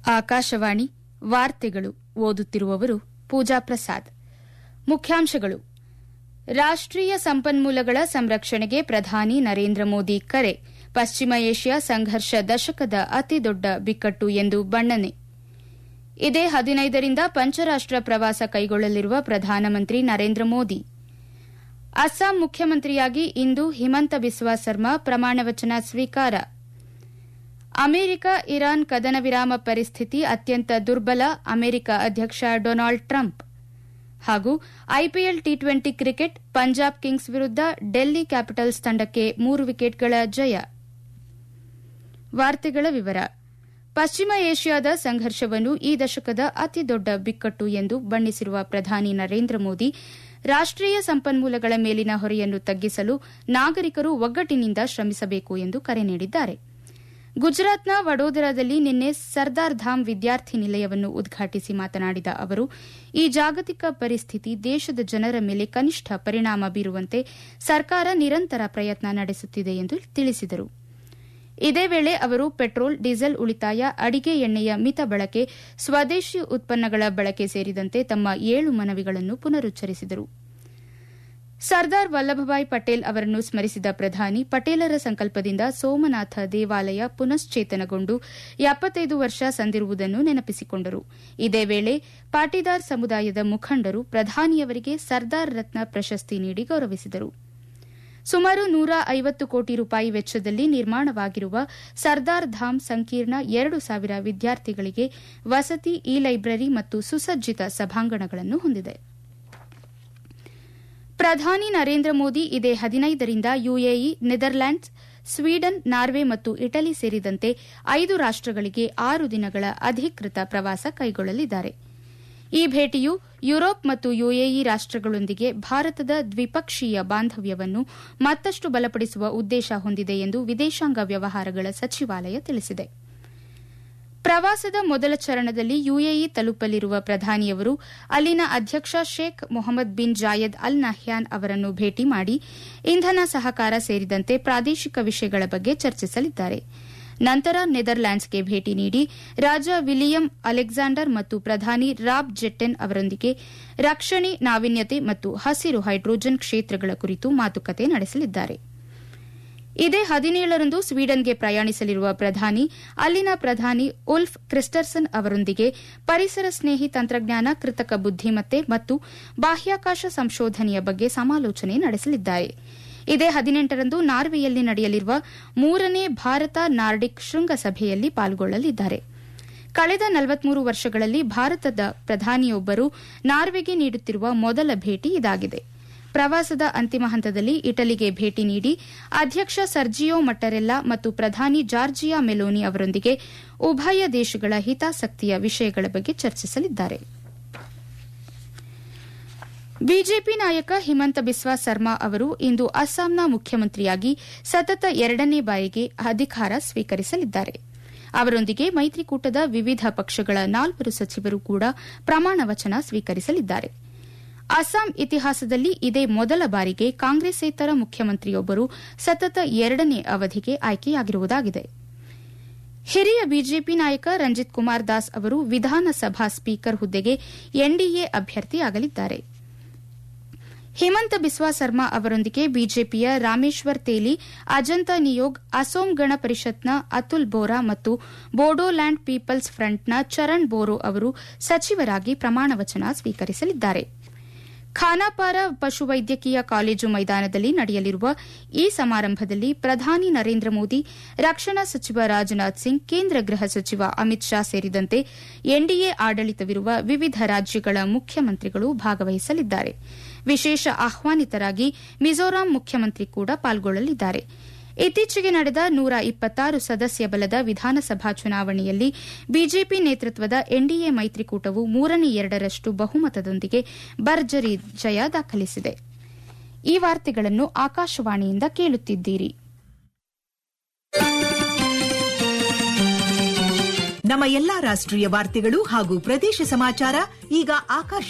ಆಕಾಶವಾಣಿ ವಾರ್ತೆಗಳು ಓದುತ್ತಿರುವವರು ಪೂಜಾ ಪ್ರಸಾದ್ ಮುಖ್ಯಾಂಶಗಳು ರಾಷ್ಟೀಯ ಸಂಪನ್ಮೂಲಗಳ ಸಂರಕ್ಷಣೆಗೆ ಪ್ರಧಾನಿ ನರೇಂದ್ರ ಮೋದಿ ಕರೆ ಪಶ್ಚಿಮ ಏಷ್ಯಾ ಸಂಘರ್ಷ ದಶಕದ ಅತಿದೊಡ್ಡ ಬಿಕ್ಕಟ್ಟು ಎಂದು ಬಣ್ಣನೆ ಇದೇ ಹದಿನೈದರಿಂದ ಪಂಚರಾಷ್ಟ ಪ್ರವಾಸ ಕೈಗೊಳ್ಳಲಿರುವ ಪ್ರಧಾನಮಂತ್ರಿ ನರೇಂದ್ರ ಮೋದಿ ಅಸ್ಸಾಂ ಮುಖ್ಯಮಂತ್ರಿಯಾಗಿ ಇಂದು ಹಿಮಂತ ಬಿಸ್ವಾ ಸರ್ಮಾ ಪ್ರಮಾಣವಚನ ಸ್ವೀಕಾರ ಅಮೆರಿಕ ಇರಾನ್ ಕದನ ವಿರಾಮ ಪರಿಸ್ಥಿತಿ ಅತ್ಯಂತ ದುರ್ಬಲ ಅಮೆರಿಕ ಅಧ್ಯಕ್ಷ ಡೊನಾಲ್ಡ್ ಟ್ರಂಪ್ ಹಾಗೂ IPL T twenty cricket Punjab Kings ವಿರುದ್ದ ಡೆಲ್ಲಿ ಕ್ಯಾಪಿಟಲ್ಸ್ ತಂಡಕ್ಕೆ ಮೂರು ವಿಕೆಟ್ಗಳ ಜಯ ವಾರ್ತೆಗಳ ವಿವರ ಪಶ್ಚಿಮ ಏಷ್ಯಾದ ಸಂಘರ್ಷವನ್ನು ಈ ದಶಕದ ಅತಿದೊಡ್ಡ ಬಿಕ್ಕಟ್ಟು ಎಂದು ಬಣ್ಣಿಸಿರುವ ಪ್ರಧಾನಿ ನರೇಂದ್ರ ಮೋದಿ ರಾಷ್ಟೀಯ ಸಂಪನ್ಮೂಲಗಳ ಮೇಲಿನ ಹೊರೆಯನ್ನು ತಗ್ಗಿಸಲು ನಾಗರಿಕರು ಒಗ್ಗಟ್ಟಿನಿಂದ ಶ್ರಮಿಸಬೇಕು ಎಂದು ಕರೆ ನೀಡಿದ್ದಾರೆ ಗುಜರಾತ್ನ ವಡೋದರಾದಲ್ಲಿ ನಿನ್ನೆ ಸರ್ದಾರ್ ಧಾಮ್ ವಿದ್ಯಾರ್ಥಿ ನಿಲಯವನ್ನು ಉದ್ಘಾಟಿಸಿ ಮಾತನಾಡಿದ ಅವರು ಈ ಜಾಗತಿಕ ಪರಿಸ್ಥಿತಿ ದೇಶದ ಜನರ ಮೇಲೆ ಕನಿಷ್ಠ ಪರಿಣಾಮ ಬೀರುವಂತೆ ಸರ್ಕಾರ ನಿರಂತರ ಪ್ರಯತ್ನ ನಡೆಸುತ್ತಿದೆ ಎಂದು ತಿಳಿಸಿದರು ಇದೇ ವೇಳೆ ಅವರು ಪೆಟ್ರೋಲ್ ಡೀಸೆಲ್ ಉಳಿತಾಯ ಅಡಿಗೆ ಎಣ್ಣೆಯ ಮಿತ ಬಳಕೆ ಸ್ವದೇಶಿ ಉತ್ಪನ್ನಗಳ ಬಳಕೆ ಸೇರಿದಂತೆ ತಮ್ಮ ಏಳು ಮನವಿಗಳನ್ನು ಪುನರುಚ್ಚರಿಸಿದರು ಸರ್ದಾರ್ ವಲ್ಲಭಭಾಯ್ ಪಟೇಲ್ ಅವರನ್ನು ಸ್ಮರಿಸಿದ ಪ್ರಧಾನಿ ಪಟೇಲರ ಸಂಕಲ್ಪದಿಂದ ಸೋಮನಾಥ ದೇವಾಲಯ ಪುನಶ್ಚೇತನಗೊಂಡು ಎಪ್ಪತ್ತೈದು ವರ್ಷ ಸಂದಿರುವುದನ್ನು ನೆನಪಿಸಿಕೊಂಡರು ಇದೇ ವೇಳೆ ಪಾಟೀದಾರ್ ಸಮುದಾಯದ ಮುಖಂಡರು ಪ್ರಧಾನಿಯವರಿಗೆ ಸರ್ದಾರ್ ರತ್ನ ಪ್ರಶಸ್ತಿ ನೀಡಿ ಗೌರವಿಸಿದರು ಸುಮಾರು ನೂರ ಐವತ್ತು ಕೋಟಿ ರೂಪಾಯಿ ವೆಚ್ಚದಲ್ಲಿ ನಿರ್ಮಾಣವಾಗಿರುವ ಸರ್ದಾರ್ ಧಾಮ್ ಸಂಕೀರ್ಣ ಎರಡು ಸಾವಿರ ವಿದ್ಯಾರ್ಥಿಗಳಿಗೆ ವಸತಿ ಇ ಲೈಬ್ರರಿ ಮತ್ತು ಸುಸಜ್ಜಿತ ಸಭಾಂಗಣಗಳನ್ನು ಹೊಂದಿದೆ ಪ್ರಧಾನಿ ನರೇಂದ್ರ ಮೋದಿ ಇದೇ ಹದಿನೈದರಿಂದ ಯುಎಇ ನೆದರ್ಲ್ಯಾಂಡ್ಸ್ ಸ್ವೀಡನ್ ನಾರ್ವೆ ಮತ್ತು ಇಟಲಿ ಸೇರಿದಂತೆ ಐದು ರಾಷ್ಟಗಳಿಗೆ ಆರು ದಿನಗಳ ಅಧಿಕೃತ ಪ್ರವಾಸ ಕೈಗೊಳ್ಳಲಿದ್ದಾರೆ ಈ ಭೇಟಿಯು ಯುರೋಪ್ ಮತ್ತು ಯುಎಇ ರಾಷ್ಟಗಳೊಂದಿಗೆ ಭಾರತದ ದ್ವಿಪಕ್ಷೀಯ ಬಾಂಧವ್ಯವನ್ನು ಮತ್ತಷ್ಟು ಬಲಪಡಿಸುವ ಉದ್ದೇಶ ಹೊಂದಿದೆ ಎಂದು ವಿದೇಶಾಂಗ ವ್ಯವಹಾರಗಳ ಸಚಿವಾಲಯ ತಿಳಿಸಿದೆ ಪ್ರವಾಸದ ಮೊದಲ ಚರಣದಲ್ಲಿ ಯುಎಇ ತಲುಪಲಿರುವ ಪ್ರಧಾನಿಯವರು ಅಲ್ಲಿನ ಅಧ್ಯಕ್ಷ Sheikh Mohamed bin Zayed Al Nahyan ಅವರನ್ನು ಭೇಟಿ ಮಾಡಿ ಇಂಧನ ಸಹಕಾರ ಸೇರಿದಂತೆ ಪ್ರಾದೇಶಿಕ ವಿಷಯಗಳ ಬಗ್ಗೆ ಚರ್ಚಿಸಲಿದ್ದಾರೆ ನಂತರ ನೆದರ್ಲ್ಯಾಂಡ್ಸ್ಗೆ ಭೇಟಿ ನೀಡಿ ರಾಜ ವಿಲಿಯಂ ಅಲೆಕ್ಸಾಂಡರ್ ಮತ್ತು ಪ್ರಧಾನಿ ರಾಬ್ ಜೆಟ್ಟೆನ್ ಅವರೊಂದಿಗೆ ರಕ್ಷಣೆ ನಾವೀನ್ಯತೆ ಮತ್ತು ಹಸಿರು ಹೈಡ್ರೋಜನ್ ಕ್ಷೇತ್ರಗಳ ಕುರಿತು ಮಾತುಕತೆ ನಡೆಸಲಿದ್ದಾರೆ ಇದೇ ಹದಿನೇಳರಂದು ಸ್ವೀಡನ್ಗೆ ಪ್ರಯಾಣಿಸಲಿರುವ ಪ್ರಧಾನಿ ಅಲ್ಲಿನ ಪ್ರಧಾನಿ ಉಲ್ಫ್ ಕ್ರಿಸ್ಟರ್ಸನ್ ಅವರೊಂದಿಗೆ ಪರಿಸರ ಸ್ನೇಹಿ ತಂತ್ರಜ್ಞಾನ ಕೃತಕ ಬುದ್ದಿಮತ್ತೆ ಮತ್ತು ಬಾಹ್ಯಾಕಾಶ ಸಂಶೋಧನೆಯ ಬಗ್ಗೆ ಸಮಾಲೋಚನೆ ನಡೆಸಲಿದ್ದಾರೆ ಇದೇ ಹದಿನೆಂಟರಂದು ನಾರ್ವೆಯಲ್ಲಿ ನಡೆಯಲಿರುವ ಮೂರನೇ ಭಾರತ ನಾರ್ಡಿಕ್ ಶೃಂಗಸಭೆಯಲ್ಲಿ ಪಾಲ್ಗೊಳ್ಳಲಿದ್ದಾರೆ ಕಳೆದ ನಲವತ್ಮೂರು ವರ್ಷಗಳಲ್ಲಿ ಭಾರತದ ಪ್ರಧಾನಿಯೊಬ್ಬರು ನಾರ್ವೆಗೆ ನೀಡುತ್ತಿರುವ ಮೊದಲ ಭೇಟಿ ಇದಾಗಿದೆ ಪ್ರವಾಸದ ಅಂತಿಮ ಹಂತದಲ್ಲಿ ಇಟಲಿಗೆ ಭೇಟಿ ನೀಡಿ ಅಧ್ಯಕ್ಷ ಸರ್ಜಿಯೋ ಮಟ್ಟರೆಲ್ಲಾ ಮತ್ತು ಪ್ರಧಾನಿ ಜಾರ್ಜಿಯಾ ಮೆಲೋನಿ ಅವರೊಂದಿಗೆ ಉಭಯ ದೇಶಗಳ ಹಿತಾಸಕ್ತಿಯ ವಿಷಯಗಳ ಬಗ್ಗೆ ಚರ್ಚಿಸಲಿದ್ದಾರೆ ಬಿಜೆಪಿ ನಾಯಕ ಹಿಮಂತ ಬಿಸ್ವಾ ಸರ್ಮಾ ಅವರು ಇಂದು ಅಸ್ಸಾಂನ ಮುಖ್ಯಮಂತ್ರಿಯಾಗಿ ಸತತ ಎರಡನೇ ಬಾರಿಗೆ ಅಧಿಕಾರ ಸ್ವೀಕರಿಸಲಿದ್ದಾರೆ ಅವರೊಂದಿಗೆ ಮೈತ್ರಿಕೂಟದ ವಿವಿಧ ಪಕ್ಷಗಳ ನಾಲ್ವರು ಸಚಿವರು ಕೂಡ ಪ್ರಮಾಣ ವಚನ ಸ್ವೀಕರಿಸಲಿದ್ದಾರೆ ಅಸ್ಸಾಂ ಇತಿಹಾಸದಲ್ಲಿ ಇದೇ ಮೊದಲ ಬಾರಿಗೆ ಕಾಂಗ್ರೆಸ್ಸೇತರ ಮುಖ್ಯಮಂತ್ರಿಯೊಬ್ಬರು ಸತತ ಎರಡನೇ ಅವಧಿಗೆ ಆಯ್ಕೆಯಾಗಿರುವುದಾಗಿದೆ ಹಿರಿಯ ಬಿಜೆಪಿ ನಾಯಕ ರಂಜಿತ್ ಕುಮಾರ್ ದಾಸ್ ಅವರು ವಿಧಾನಸಭಾ ಸ್ಪೀಕರ್ ಹುದ್ದೆಗೆ ಎನ್ಡಿಎ ಅಭ್ಯರ್ಥಿಯಾಗಲಿದ್ದಾರೆ ಹಿಮಂತ ಬಿಸ್ವಾ ಸರ್ಮಾ ಅವರೊಂದಿಗೆ ಬಿಜೆಪಿಯ ರಾಮೇಶ್ವರ್ ತೇಲಿ ಅಜಂತ ನಿಯೋಗ್ ಅಸೋಂ ಗಣ ಪರಿಷತ್ನ ಅತುಲ್ ಬೋರಾ ಮತ್ತು ಬೋಡೋಲ್ಯಾಂಡ್ ಪೀಪಲ್ಸ್ ಫ್ರಂಟ್ನ ಚರಣ್ ಬೋರೋ ಅವರು ಸಚಿವರಾಗಿ ಪ್ರಮಾಣವಚನ ಸ್ವೀಕರಿಸಲಿದ್ದಾರೆ ಖಾನಾಪಾರ ಪಶುವೈದ್ಯಕೀಯ ಕಾಲೇಜು ಮೈದಾನದಲ್ಲಿ ನಡೆಯಲಿರುವ ಈ ಸಮಾರಂಭದಲ್ಲಿ ಪ್ರಧಾನಿ ನರೇಂದ್ರ ಮೋದಿ ರಕ್ಷಣಾ ಸಚಿವ ರಾಜನಾಥ್ ಸಿಂಗ್ ಕೇಂದ್ರ ಗೃಹ ಸಚಿವ ಅಮಿತ್ ಶಾ ಸೇರಿದಂತೆ ಎನ್ಡಿಎ ಆಡಳಿತವಿರುವ ವಿವಿಧ ರಾಜ್ಯಗಳ ಮುಖ್ಯಮಂತ್ರಿಗಳು ಭಾಗವಹಿಸಲಿದ್ದಾರೆ ವಿಶೇಷ ಆಹ್ವಾನಿತರಾಗಿ ಮಿಜೋರಾಂ ಮುಖ್ಯಮಂತ್ರಿ ಕೂಡ ಪಾಲ್ಗೊಳ್ಳಲಿದ್ದಾರೆ ಇತ್ತೀಚೆಗೆ ನಡೆದ ನೂರ ಇಪ್ಪತ್ತಾರು ಸದಸ್ಯ ಬಲದ ವಿಧಾನಸಭಾ ಚುನಾವಣೆಯಲ್ಲಿ ಬಿಜೆಪಿ ನೇತೃತ್ವದ ಎನ್ಡಿಎ ಮೈತ್ರಿಕೂಟವು ಮೂರನೇ ಎರಡರಷ್ಟು ಬಹುಮತದೊಂದಿಗೆ ಭರ್ಜರಿ ಜಯ ದಾಖಲಿಸಿದೆ ಈ ವಾರ್ತೆಗಳನ್ನು ಆಕಾಶವಾಣಿಯಿಂದ ಕೇಳುತ್ತಿದ್ದೀರಿ ನಮ್ಮ ಎಲ್ಲಾ ರಾಷ್ಟ್ರೀಯ ವಾರ್ತೆಗಳು ಹಾಗೂ ಪ್ರದೇಶ ಸಮಾಚಾರ ಈಗ ಆಕಾಶ